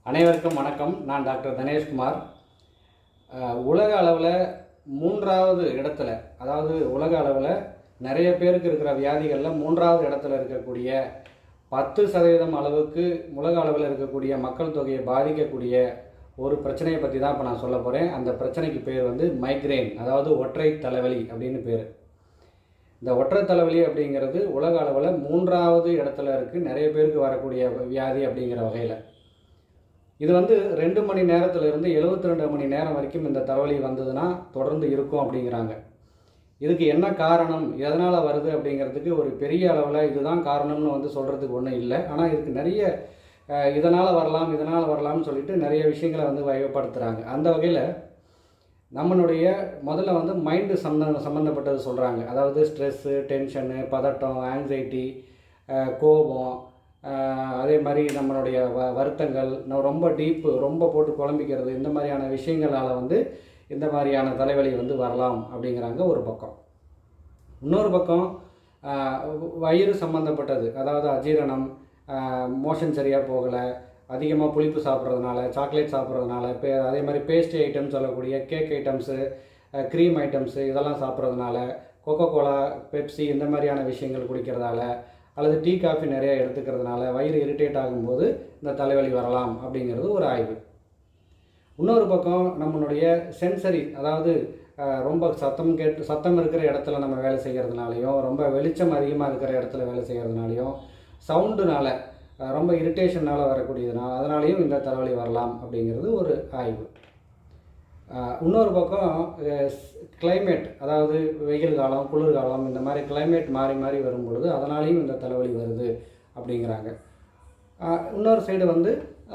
அனைவருக்கும் வணக்கம் நான் டாக்டர் தனேஷ்குமார் அஹ், உலக அளவில் மூன்றாவது இடத்துல அதாவது உலக அளவில் நிறைய பேருக்கு இருக்கிற வியாதிகளில் மூன்றாவது இடத்துல இருக்கக்கூடிய பத்து சதவீதம் அளவுக்கு உலக அளவில் இருக்கக்கூடிய மக்கள் தொகையை பாதிக்கக்கூடிய ஒரு பிரச்சனையை பற்றி தான் இப்போ நான் சொல்ல போகிறேன் அந்த பிரச்சனைக்கு பேர் வந்து மைக்ரேன் அதாவது ஒற்றை தலைவலி அப்படின்னு பேர் இந்த ஒற்றை தலைவலி அப்படிங்கிறது உலக அளவில் மூன்றாவது இடத்துல இருக்குது நிறைய பேருக்கு வரக்கூடிய வியாதி அப்படிங்கிற வகையில் இது வந்து ரெண்டு மணி நேரத்துல இருந்து 72 ரெண்டு மணி நேரம் வரைக்கும் இந்த தலைவலி வந்ததுன்னா தொடர்ந்து இருக்கும் அப்படிங்கிறாங்க இதுக்கு என்ன காரணம் எதனால் வருது அப்படிங்கிறதுக்கு ஒரு பெரிய அளவில் இதுதான் காரணம்னு வந்து சொல்கிறதுக்கு ஒன்றும் இல்லை ஆனால் இதுக்கு நிறைய இதனால் வரலாம் இதனால் வரலாம்னு சொல்லிட்டு நிறைய விஷயங்களை வந்து வகைப்படுத்துகிறாங்க அந்த வகையில் நம்மளுடைய முதல்ல வந்து மைண்டு சம்மந்த சம்மந்தப்பட்டது சொல்கிறாங்க அதாவது ஸ்ட்ரெஸ்ஸு டென்ஷனு பதட்டம் ஆங்ஸைட்டி கோபம் அஹ், அதே மாதிரி நம்மளுடைய வ வருத்தங்கள் நம்ம ரொம்ப டீப்பு ரொம்ப போட்டு குழம்பிக்கிறது இந்த மாதிரியான விஷயங்களால் வந்து இந்த மாதிரியான தலைவலி வந்து வரலாம் அப்படிங்கிறாங்க ஒரு பக்கம் இன்னொரு பக்கம் அஹ், வயிறு சம்மந்தப்பட்டது அதாவது அஜீரணம் மோஷன் சரியாக போகலை அதிகமாக புளிப்பு சாப்பிட்றதுனால சாக்லேட் சாப்பிட்றதுனால பே அதே மாதிரி பேஸ்ட்ரி ஐட்டம் சொல்லக்கூடிய கேக் ஐட்டம்ஸு க்ரீம் ஐட்டம்ஸு இதெல்லாம் சாப்பிட்றதுனால கொக்கோ கோலா பெப்சி இந்த மாதிரியான விஷயங்கள் குடிக்கிறதால அல்லது டீ காஃபி நிறைய எடுத்துக்கிறதுனால வயிறு இரிட்டேட் ஆகும்போது இந்த தலைவலி வரலாம் அப்படிங்கிறது ஒரு ஆய்வு இன்னொரு பக்கம் நம்மளுடைய சென்சரி அதாவது அஹ், ரொம்ப சத்தம் கேட்டு சத்தம் இருக்கிற இடத்துல நம்ம வேலை செய்கிறதுனாலையும் ரொம்ப வெளிச்சம் அதிகமாக இருக்கிற இடத்துல வேலை செய்கிறதுனாலையும் சவுண்டுனால அஹ், ரொம்ப இரிட்டேஷனால் வரக்கூடியதுனால அதனாலையும் இந்த தலைவலி வரலாம் அப்படிங்கிறது ஒரு ஆய்வு அஹ், இன்னொரு பக்கம் கிளைமேட் அதாவது வெயில் காலம் குளிர்காலம் இந்த மாதிரி கிளைமேட் மாறி மாறி வரும் பொழுது அதனாலையும் இந்த தலைவலி வருது அப்படிங்கிறாங்க அஹ், இன்னொரு சைடு வந்து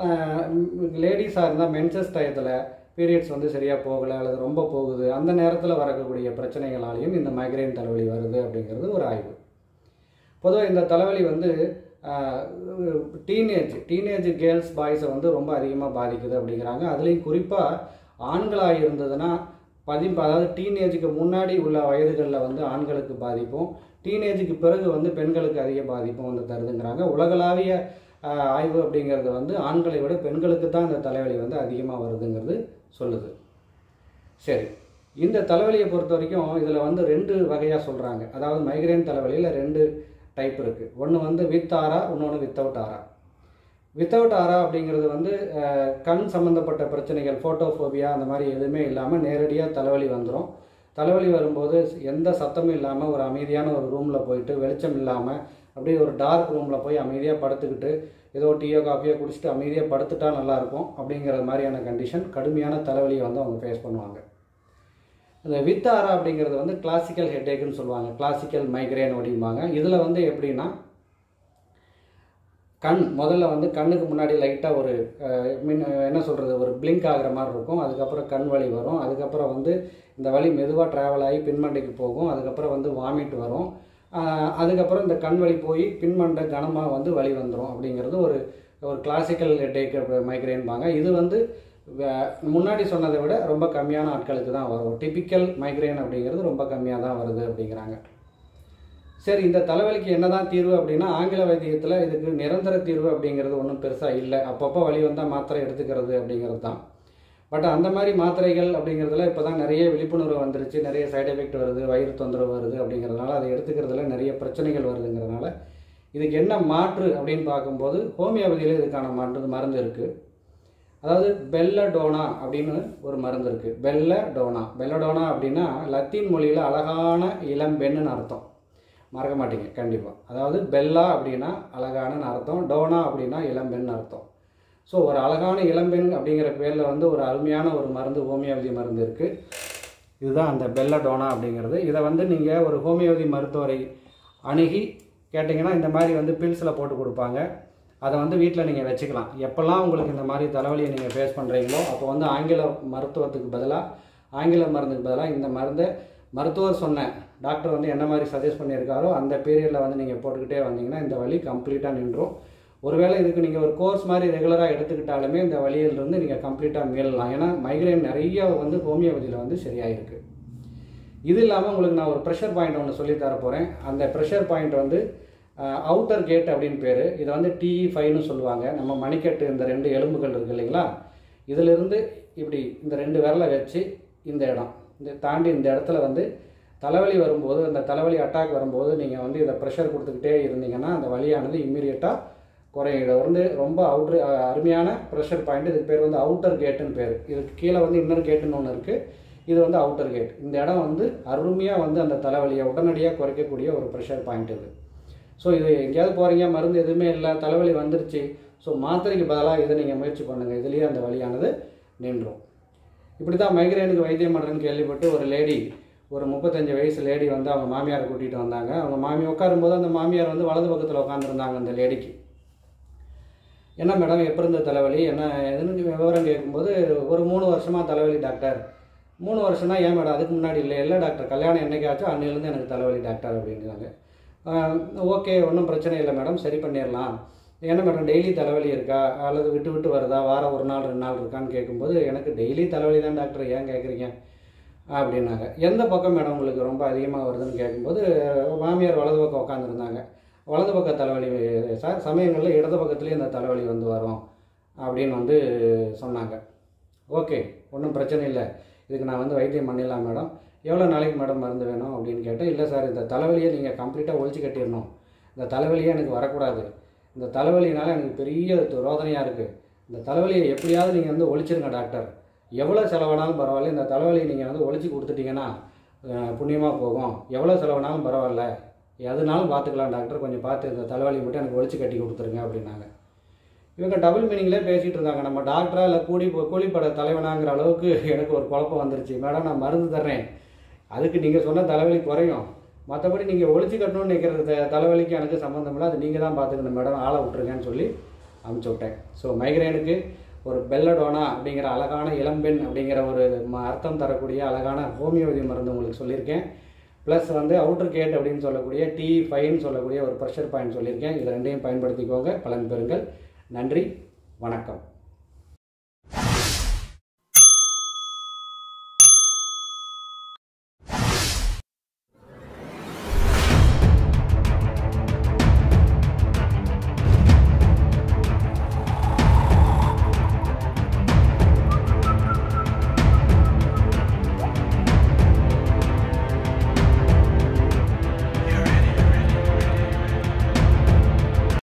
லேடிஸாக இருந்தால் மென்சஸ் டயத்தில் பீரியட்ஸ் வந்து சரியாக போகலை அல்லது ரொம்ப போகுது அந்த நேரத்தில் வரக்கூடிய பிரச்சனைகளாலையும் இந்த மைக்ரைன் தலைவலி வருது அப்படிங்கிறது ஒரு ஆய்வு பொதுவாக இந்த தலைவலி வந்து டீனேஜ் டீனேஜ் கேர்ள்ஸ் பாய்ஸை வந்து ரொம்ப அதிகமாக பாதிக்குது அப்படிங்கிறாங்க அதுலேயும் குறிப்பாக ஆண்களாக இருந்ததுன்னா பதி அதாவது டீனேஜுக்கு முன்னாடி உள்ள வயதுகளில் வந்து ஆண்களுக்கு பாதிப்பும் டீனேஜுக்கு பிறகு வந்து பெண்களுக்கு அதிக பாதிப்பும் வந்து தருதுங்கிறாங்க உலகளாவிய ஆஹ், ஆய்வு அப்படிங்கிறது வந்து ஆண்களை விட பெண்களுக்கு தான் இந்த தலைவலி வந்து அதிகமாக வருதுங்கிறது சொல்லுது சரி இந்த தலைவலியை பொறுத்த வரைக்கும் இதில் வந்து ரெண்டு வகையாக சொல்கிறாங்க அதாவது மைக்ரேன் தலைவலியில் ரெண்டு டைப் இருக்குது ஒன்று வந்து வித் ஆரா இன்னொன்று வித்தவுட் ஆரா வித்தவுட் ஆரா அப்படிங்கிறது வந்து அஹ், கண் சம்மந்தப்பட்ட பிரச்சனைகள் ஃபோட்டோஃபோபியா அந்த மாதிரி எதுவுமே இல்லாமல் நேரடியாக தலைவலி வந்துடும் தலைவலி வரும்போது எந்த சத்தமும் இல்லாமல் ஒரு அமைதியான ஒரு ரூமில் போயிட்டு வெளிச்சம் இல்லாமல் அப்படியே ஒரு டார்க் ரூமில் போய் அமைதியாக படுத்துக்கிட்டு ஏதோ டீயோ காஃபியோ குடிச்சிட்டு அமைதியாக படுத்துட்டா நல்லாயிருக்கும் அப்படிங்கிற மாதிரியான கண்டிஷன் கடுமையான தலைவலியை வந்து அவங்க ஃபேஸ் பண்ணுவாங்க இந்த வித்தாரா அப்படிங்கிறது வந்து கிளாசிக்கல் ஹெட்டேக்குன்னு சொல்லுவாங்க கிளாசிக்கல் மைக்ரேன் அப்படிம்பாங்க இதில் வந்து எப்படின்னா கண் முதல்ல வந்து கண்ணுக்கு முன்னாடி லைட்டாக ஒரு அஹ், மின் என்ன சொல்கிறது ஒரு பிளிங்க் ஆகுற மாதிரி இருக்கும் அதுக்கப்புறம் கண் வலி வரும் அதுக்கப்புறம் வந்து இந்த வலி மெதுவாக ட்ராவல் ஆகி பின்மண்டைக்கு போகும் அதுக்கப்புறம் வந்து வாமிட் வரும் அஹ், அதுக்கப்புறம் இந்த கண் வலி போய் பின்மண்டை கனமாக வந்து வலி வந்துடும் அப்படிங்கிறது ஒரு ஒரு கிளாசிக்கல் ஹெட்டேக் மைக்ரேன்பாங்க இது வந்து வே- முன்னாடி சொன்னதை விட ரொம்ப கம்மியான ஆட்களுக்கு தான் வரும் டிபிக்கல் மைக்ரேன் அப்படிங்கிறது ரொம்ப கம்மியாக தான் வருது அப்படிங்கிறாங்க சரி இந்த தலைவலிக்கு என்னதான் தீர்வு அப்படின்னா ஆங்கில வைத்தியத்தில் இதுக்கு நிரந்தர தீர்வு அப்படிங்கிறது ஒன்றும் பெருசாக இல்லை அப்பப்போ வலி வந்தால் மாத்திரை எடுத்துக்கிறது அப்படிங்கிறது தான் பட் அந்த மாதிரி மாத்திரைகள் அப்படிங்கிறதுல இப்போ தான் நிறைய விழிப்புணர்வு வந்துருச்சு நிறைய சைடு எஃபெக்ட் வருது வயிறு தொந்தரவு வருது அப்படிங்கிறதுனால அதை எடுத்துக்கிறதுல நிறைய பிரச்சனைகள் வருதுங்கிறதுனால இதுக்கு என்ன மாற்று அப்படின்னு பார்க்கும்போது ஹோமியோபதியில் இதுக்கான மருந்து மருந்து இருக்குது அதாவது பெல்லடோனா அப்படின்னு ஒரு மருந்து இருக்குது பெல்லடோனா பெல்லடோனா அப்படின்னா லத்தீன் மொழியில் அழகான இளம்பெண்ணுன்னு அர்த்தம் மறக்க மாட்டீங்க கண்டிப்பாக அதாவது பெல்லா அப்படின்னா அழகானன்னு அர்த்தம் டோனா அப்படின்னா இளம்பெண் அர்த்தம் ஸோ ஒரு அழகான இளம்பெண் அப்படிங்கிற பேரில் வந்து ஒரு அருமையான ஒரு மருந்து ஹோமியோபதி மருந்து இருக்குது இதுதான் அந்த பெல்லடோனா அப்படிங்கிறது இதை வந்து நீங்கள் ஒரு ஹோமியோபதி மருத்துவரை அணுகி கேட்டிங்கன்னா இந்த மாதிரி வந்து பில்ஸில் போட்டு கொடுப்பாங்க அதை வந்து வீட்டில் நீங்கள் வச்சுக்கலாம் எப்போல்லாம் உங்களுக்கு இந்த மாதிரி தலைவலியை நீங்கள் ஃபேஸ் பண்ணுறீங்களோ அப்போ வந்து ஆங்கில மருத்துவத்துக்கு பதிலாக ஆங்கில மருந்துக்கு பதிலாக இந்த மருந்தை மருத்துவர் சொன்ன டாக்டர் வந்து என்ன மாதிரி சஜஸ்ட் பண்ணியிருக்காரோ அந்த பீரியடில் வந்து நீங்கள் போட்டுக்கிட்டே வந்தீங்கன்னா இந்த வலி கம்ப்ளீட்டாக நின்றும் ஒருவேளை இதுக்கு நீங்கள் ஒரு கோர்ஸ் மாதிரி ரெகுலராக எடுத்துக்கிட்டாலுமே இந்த வலியிலிருந்து நீங்கள் கம்ப்ளீட்டாக மீளலாம் ஏன்னா மைக்ரைன் நிறைய வந்து ஹோமியோபதியில் வந்து சரியாயிருக்கு இது இல்லாமல் உங்களுக்கு நான் ஒரு ப்ரெஷர் பாயிண்ட் ஒன்று சொல்லி தர போகிறேன் அந்த ப்ரெஷர் பாயிண்ட் வந்து அவுட்டர் கேட் அப்படின்னு பேர் இதை வந்து டிஇ ஃபைவ்னு சொல்லுவாங்க நம்ம மணிக்கட்டு இந்த ரெண்டு எலும்புகள் இருக்கு இல்லைங்களா இதிலிருந்து இப்படி இந்த ரெண்டு விரலை வச்சு இந்த இடம் இந்த தாண்டி இந்த இடத்துல வந்து தலைவலி வரும்போது அந்த தலைவலி அட்டாக் வரும்போது நீங்கள் வந்து இதை ப்ரெஷர் கொடுத்துக்கிட்டே இருந்தீங்கன்னா அந்த வலியானது இம்மீடியட்டாக குறையும் இதை வந்து ரொம்ப அவுட்ரு அருமையான ப்ரெஷர் பாயிண்ட் இதுக்கு பேர் வந்து அவுட்டர் கேட்டுன்னு பேர் இதுக்கு கீழே வந்து இன்னர் கேட்டுன்னு ஒன்று இருக்குது இது வந்து அவுட்டர் கேட் இந்த இடம் வந்து அருமையாக வந்து அந்த தலைவலியை உடனடியாக குறைக்கக்கூடிய ஒரு ப்ரெஷர் பாயிண்ட் இது ஸோ இது எங்கேயாவது போகிறீங்க மருந்து எதுவுமே இல்லை தலைவலி வந்துருச்சு ஸோ மாத்திரைக்கு பதிலாக இதை நீங்கள் முயற்சி பண்ணுங்கள் இதுலேயே அந்த வலியானது நின்றும் இப்படி தான் மைக்ரேனுக்கு வைத்தியம் பண்ணுறேன்னு கேள்விப்பட்டு ஒரு லேடி ஒரு முப்பத்தஞ்சு வயசு லேடி வந்து அவங்க மாமியாரை கூட்டிகிட்டு வந்தாங்க அவங்க மாமி உட்காரும்போது அந்த மாமியார் வந்து வலது பக்கத்தில் உட்காந்துருந்தாங்க அந்த லேடிக்கு என்ன மேடம் எப்போ இருந்த தலைவலி என்ன எதுன்னு விவரம் கேட்கும்போது ஒரு மூணு வருஷமாக தலைவலி டாக்டர் மூணு வருஷம்னா ஏன் மேடம் அதுக்கு முன்னாடி இல்லை இல்லை டாக்டர் கல்யாணம் என்னைக்காச்சும் அன்னிலேருந்து எனக்கு தலைவலி டாக்டர் அப்படிங்கிறாங்க ஓகே ஒன்றும் பிரச்சனை இல்லை மேடம் சரி பண்ணிடலாம் என்ன மேடம் டெய்லி தலைவலி இருக்கா அல்லது விட்டு விட்டு வருதா வாரம் ஒரு நாள் ரெண்டு நாள் இருக்கான்னு கேட்கும்போது எனக்கு டெய்லி தலைவலி தான் டாக்டர் ஏன் கேட்குறீங்க அப்படின்னாங்க எந்த பக்கம் மேடம் உங்களுக்கு ரொம்ப அதிகமாக வருதுன்னு கேட்கும்போது மாமியார் வலது பக்கம் உட்காந்துருந்தாங்க வலது பக்க தலைவலி சார் சமயங்களில் இடது பக்கத்துலேயும் இந்த தலைவலி வந்து வரும் அப்படின்னு வந்து சொன்னாங்க ஓகே ஒன்றும் பிரச்சனை இல்லை இதுக்கு நான் வந்து வைத்தியம் பண்ணிடலாம் மேடம் எவ்வளோ நாளைக்கு மேடம் மருந்து வேணும் அப்படின்னு கேட்டேன் இல்லை சார் இந்த தலைவலியை நீங்கள் கம்ப்ளீட்டாக ஒழிச்சு கட்டிடணும் இந்த தலைவலியே எனக்கு வரக்கூடாது இந்த தலைவலினால எனக்கு பெரிய ரோதனையாக இருக்குது இந்த தலைவலியை எப்படியாவது நீங்கள் வந்து ஒழிச்சிருங்க டாக்டர் எவ்வளோ செலவானாலும் பரவாயில்ல இந்த தலைவலியை நீங்கள் வந்து ஒழிச்சு கொடுத்துட்டீங்கன்னா புண்ணியமாக போகும் எவ்வளோ செலவானாலும் பரவாயில்ல எதுனாலும் பார்த்துக்கலாம் டாக்டர் கொஞ்சம் பார்த்து இந்த தலைவலி மட்டும் எனக்கு ஒழிச்சு கட்டி கொடுத்துருங்க அப்படின்னாங்க இவங்க டபுள் மீனிங்லேயே பேசிகிட்டு இருந்தாங்க நம்ம டாக்டரா இல்லை கூலி கூலிப்பட தலைவனாங்கிற அளவுக்கு எனக்கு ஒரு குழப்பம் வந்துருச்சு மேடம் நான் மருந்து தர்றேன் அதுக்கு நீங்கள் சொன்ன தலைவலி குறையும் மற்றபடி நீங்கள் ஒழிச்சு கட்டணும்னு நினைக்கிற த- தலைவலிக்கு எனக்கு சம்மந்தம் இல்லை அது நீங்கள் தான் பார்த்துக்கணும் மேடம் ஆளை விட்ருங்கன்னு சொல்லி அமுச்சு விட்டேன் ஸோ மைக்ரேனுக்கு ஒரு பெல்லடோனா அப்படிங்கிற அழகான இளம்பெண் அப்படிங்கிற ஒரு ம- அர்த்தம் தரக்கூடிய அழகான ஹோமியோபதி மருந்து உங்களுக்கு சொல்லியிருக்கேன் ப்ளஸ் வந்து அவுட்டர் கேட் அப்படின்னு சொல்லக்கூடிய டி ஃபைன்னு சொல்லக்கூடிய ஒரு ப்ரெஷர் பாயிண்ட் சொல்லியிருக்கேன் இது ரெண்டையும் பயன்படுத்திக்கோங்க பலன் பெறுங்கள் நன்றி வணக்கம்